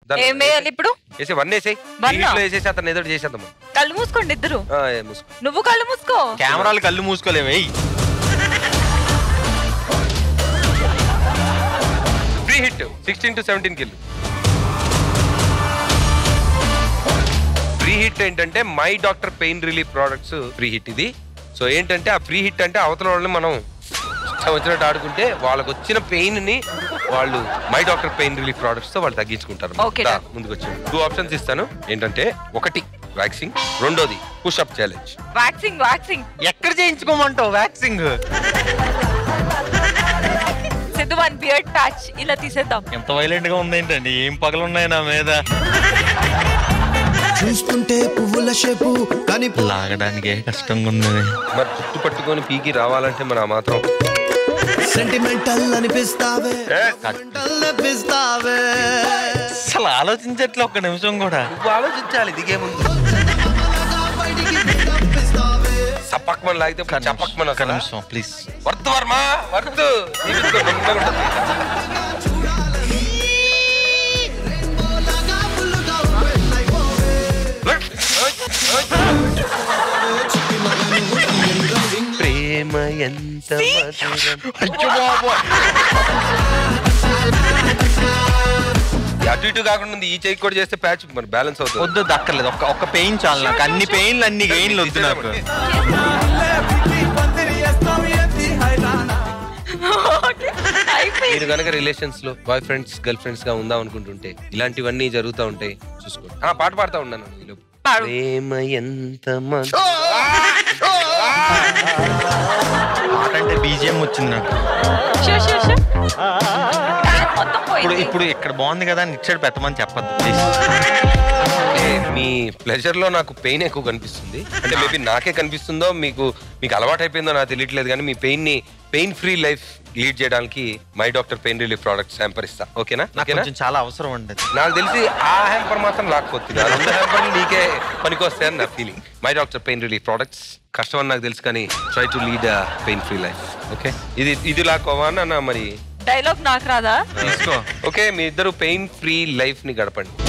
దాన్ని ఏం వేయాలి ఇప్పుడు వేసే వన్ వేసేయి వన్నా? ఇంట్లో వేసేసి అతను ఏదో ఒకటి చేసేద్దాం మనం. కళ్ళు మూసుకోండి ఇద్దరు ఆ, ఏ మూసుకో. నువ్వు కళ్ళు మూసుకో కెమెరాలు కళ్ళు మూసుకోలేవే free hit sixteen to seventeen kill free hit ఏంటంటే My Doctor pain relief products free hit ఇది సో ఏంటంటే ఆ ఫ్రీ హిట్ అంటే అవతల వాళ్ళని మనం ఇష్టం వచ్చినట్టు ఆడుకుంటే వాళ్ళకి వచ్చిన పెయిన్ ని వాళ్ళు My Doctor pain relief products తో వాళ్ళు తగ్గించుకుంటారు Okay, దా, done. ముందుకు వచ్చాను టూ ఆప్షన్స్ ఇస్తాను ఏంటంటే ఒకటి వ్యాక్సింగ్ రెండోది push up challenge waxing waxing ఎక్కడ చేయించుకోమంటావు waxing Siddhu one beard patch ఇలా తీసేద్దాం ఎంత వైలెంట్ గా ఉందేంటండి ఏం పగలున్నాయి నా మీద చూస్తుంటే పువ్వుల షేపు కానీ లాగడానికే కష్టంగా ఉంది మరి చుట్టు పట్టుకొని పీకి రావాలంటే మన ఆ మాత్రం సెంటిమెంటల్ అనిపిస్తావే ఏ, మెంటల్ అనిపిస్తావే అసలు ఆలోచించట్లే ఒక్క నిమిషం కూడా నువ్వు ఆలోచించాలి దిగే ముందు బయటికి పంపిస్తావే సపక్మన్ లాగితే చపక్మన్ ఒక్క నిమిషం ప్లీజ్ వర్త్ వర్మ వర్త్ జీవితం గొప్పగా ఉంటుంది. లాగా ఫుల్లుగా వెళ్ళైపోవే చిట్టి మగను ప్రేమ ఎంత మధురం అటు ఇటు కాకుండా ఉంది. ఈ చెయ్యి కూడా చేస్తే ప్యాచ్ మరి బ్యాలెన్స్ అవుతుంది వద్దు దక్కర్లేదు ఒక్క ఒక్క పెయిన్ చాలు నాకు అన్ని పెయిన్లు అన్ని గెయిన్లు వద్దు నాకు అయిపోయింది మీరు కనుక రిలేషన్స్ లో బాయ్ ఫ్రెండ్స్ గర్ల్ ఫ్రెండ్స్ గా ఉందాం అనుకుంటుంటే ఇలాంటివన్నీ జరుగుతూ ఉంటాయి చూసుకోండి ఆ పాట పాడుతా ఉన్నాను ఈలోపు. పాడు. ప్రేమ ఎంత మధు- పాట అంటే బీజిఎం వచ్చింది నాకు షూర్ షూర్ షూర్ మొత్తం ఇప్పుడు పోయింది ఇప్పుడు ఇక్కడ బాగుంది కదా అని ఇచ్చాడు పెట్టమని చెప్పద్దు ప్లీజ్ ఏ, మీ ప్లెజర్ లో నాకు పెయిన్ ఎక్కువ కనిపిస్తుంది అంటే మేబీ నాకే కనిపిస్తుందో మీకు మీకు అలవాటు అయిపోయిందో నాకు తెలియట్లేదు కానీ మీ పెయిన్ ని పెయిన్ ఫ్రీ లైఫ్ లీడ్ చేయడానికి My Doctor pain relief products hamper ఇస్తా ఓకేనా నాకు ఓకేనా కొంచెం చాలా అవసరం అండి అది. నాకు తెలిసి ఆ హ్యాంపర్ మాత్రం లాక్కొస్తుంది ఆ రెండు హ్యాంపర్లు నీకే పనికొస్తాయని నా feeling My Doctor pain relief products కష్టం అని నాకు తెలుసు కానీ try to lead pain free life okay ఇది ఇది లాక్కోవా అన్న మరి డైలాగ్ నాకు రాదా తీసుకో ఓకే మీ ఇద్దరు పెయిన్ ఫ్రీ లైఫ్ ని గడపండి